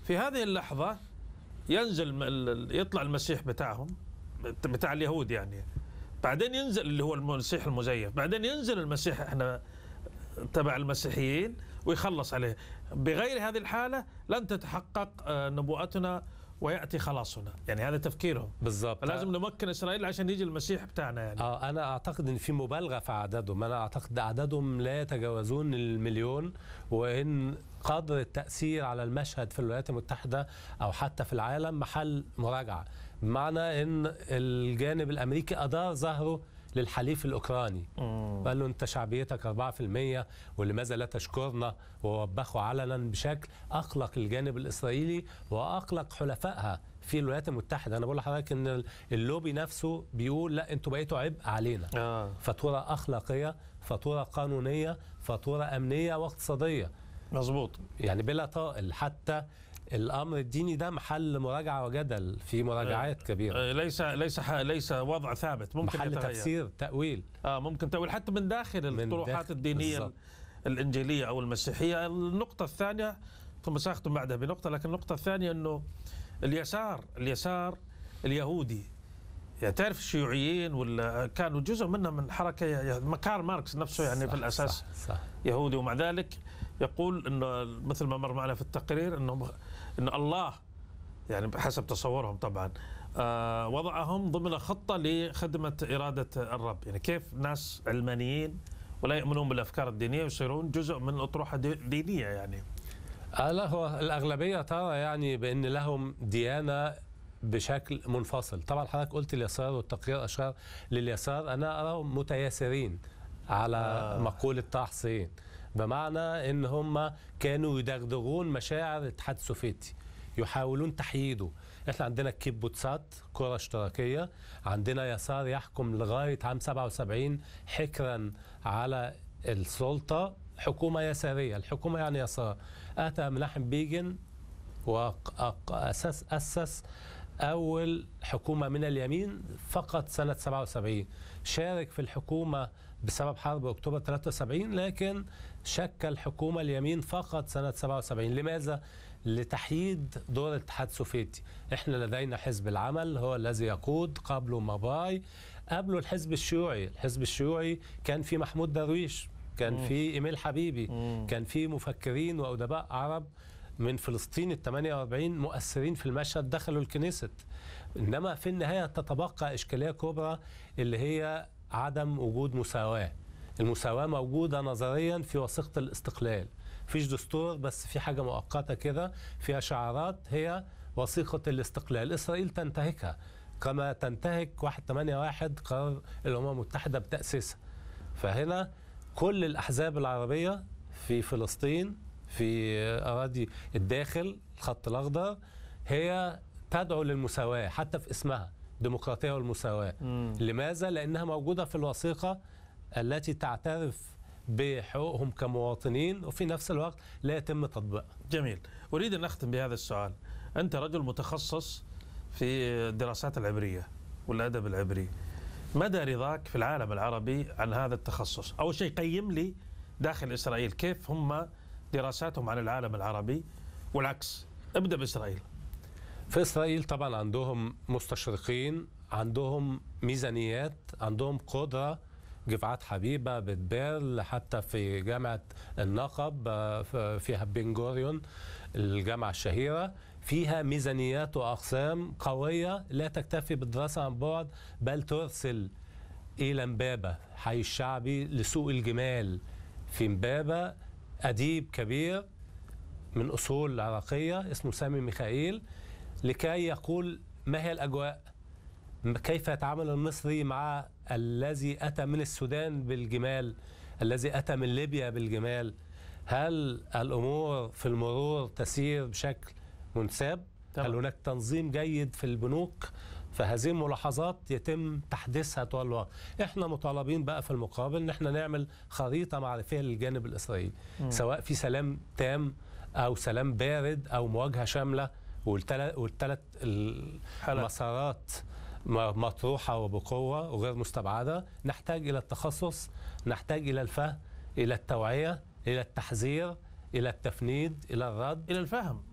في هذه اللحظة ينزل م- ال- ال- يطلع المسيح بتاعهم بتاع اليهود يعني بعدين ينزل اللي هو المسيح المزيف بعدين ينزل المسيح احنا تبع المسيحيين ويخلص عليه بغير هذه الحالة لن تتحقق آه، نبوءتنا ويأتي خلاصنا يعني هذا تفكيرهم بالظبط فلازم نمكن إسرائيل عشان يجي المسيح بتاعنا يعني اه انا اعتقد ان في مبالغه في اعدادهم انا اعتقد اعدادهم لا يتجاوزون المليون وان قدر التاثير على المشهد في الولايات المتحده او حتى في العالم محل مراجعه بمعنى ان الجانب الامريكي ادار ظهره للحليف الاوكراني مم. قال له انت شعبيتك 4% ولماذا لا تشكرنا ووبخوا علنا بشكل اقلق الجانب الاسرائيلي واقلق حلفائها في الولايات المتحده انا بقول لحضرتك ان اللوبي نفسه بيقول لا انتوا بقيتوا عبء علينا آه. فاتوره اخلاقيه فاتوره قانونيه فاتوره امنيه واقتصاديه مظبوط يعني بلا طائل حتى الامر الديني ده محل مراجعه وجدل في مراجعات كبيره آه، ليس ليس ح- ليس وضع ثابت ممكن محل يتغير تفسير تاويل اه ممكن تأويل حتى من داخل من الطروحات داخل، الدينيه بالضبط. الانجيليه او المسيحيه النقطه الثانيه ثم ساختم بعدها بنقطه لكن النقطه الثانيه انه اليسار اليسار اليهودي يعني تعرف الشيوعيين ولا كانوا جزء منها من حركه يه- كارل ماركس نفسه يعني صح، في الاساس صح, صح. يهودي ومع ذلك يقول انه مثل ما مر معنا في التقرير انه ان الله يعني بحسب تصورهم طبعا آه وضعهم ضمن خطه لخدمه اراده الرب يعني كيف ناس علمانيين ولا يؤمنون بالافكار الدينيه يصيرون جزء من اطروحه دي- دينيه يعني آه لا هو الأغلبية ترى يعني بأن لهم ديانة بشكل منفصل طبعا حضرتك قلت اليسار والتقرير أشار لليسار أنا أراهم متياسرين على آه. آه. مقولة طه حسين بمعنى أن هم كانوا يدغدغون مشاعر الاتحاد السوفيتي يحاولون تحييده احنا عندنا الكيبوتسات كرة اشتراكية عندنا يسار يحكم لغاية عام 77 حكرا على السلطة حكومة يسارية الحكومة يعني يسار أتى مناحم بيجن وأسس أسس أول حكومة من اليمين فقط سنة 77 شارك في الحكومة بسبب حرب أكتوبر 73 لكن شكل حكومة اليمين فقط سنة 77 لماذا؟ لتحييد دور الاتحاد السوفيتي احنا لدينا حزب العمل هو الذي يقود قبله ماباي قبله الحزب الشيوعي الحزب الشيوعي كان في محمود درويش كان في ايميل حبيبي كان في مفكرين وادباء عرب من فلسطين ال 48 مؤثرين في المشهد دخلوا الكنيست انما في النهايه تتبقى اشكاليه كبرى اللي هي عدم وجود مساواه المساواه موجوده نظريا في وثيقه الاستقلال فيش دستور بس في حاجه مؤقته كده فيها شعارات هي وثيقه الاستقلال اسرائيل تنتهكها كما تنتهك 181 قرار الامم المتحده بتاسيسها فهنا كل الأحزاب العربية في فلسطين في أراضي الداخل الخط الأخضر هي تدعو للمساواة حتى في اسمها ديمقراطية والمساواة لماذا؟ لأنها موجودة في الوثيقة التي تعترف بحقوقهم كمواطنين وفي نفس الوقت لا يتم تطبيقها جميل اريد ان اختم بهذا السؤال انت رجل متخصص في الدراسات العبريه والادب العبري مدى رضاك في العالم العربي عن هذا التخصص اول شيء قيم لي داخل اسرائيل كيف هم دراساتهم عن العالم العربي والعكس ابدا باسرائيل في إسرائيل طبعا عندهم مستشرقين عندهم ميزانيات عندهم قدرة جفعات حبيبة بتبال حتى في جامعة النقب آه، ف- فيها بن جوريون الجامعة الشهيرة فيها ميزانيات وأقسام قوية لا تكتفي بالدراسة عن بعد بل ترسل إلى مبابة حي الشعبي لسوق الجمال في مبابة أديب كبير من أصول عراقية اسمه سامي ميخائيل لكي يقول ما هي الأجواء كيف يتعامل المصري مع الذي أتى من السودان بالجمال الذي أتى من ليبيا بالجمال هل الأمور في المرور تسير بشكل منساب تمام. هل هناك تنظيم جيد في البنوك فهذه الملاحظات يتم تحديثها طوال الوقت احنا مطالبين بقى في المقابل ان احنا نعمل خريطه معرفيه للجانب الاسرائيلي سواء في سلام تام او سلام بارد او مواجهه شامله والثلاث حلقة. المسارات م- مطروحه وبقوه وغير مستبعده نحتاج الى التخصص نحتاج الى الفهم الى التوعيه الى التحذير الى التفنيد الى الرد الى الفهم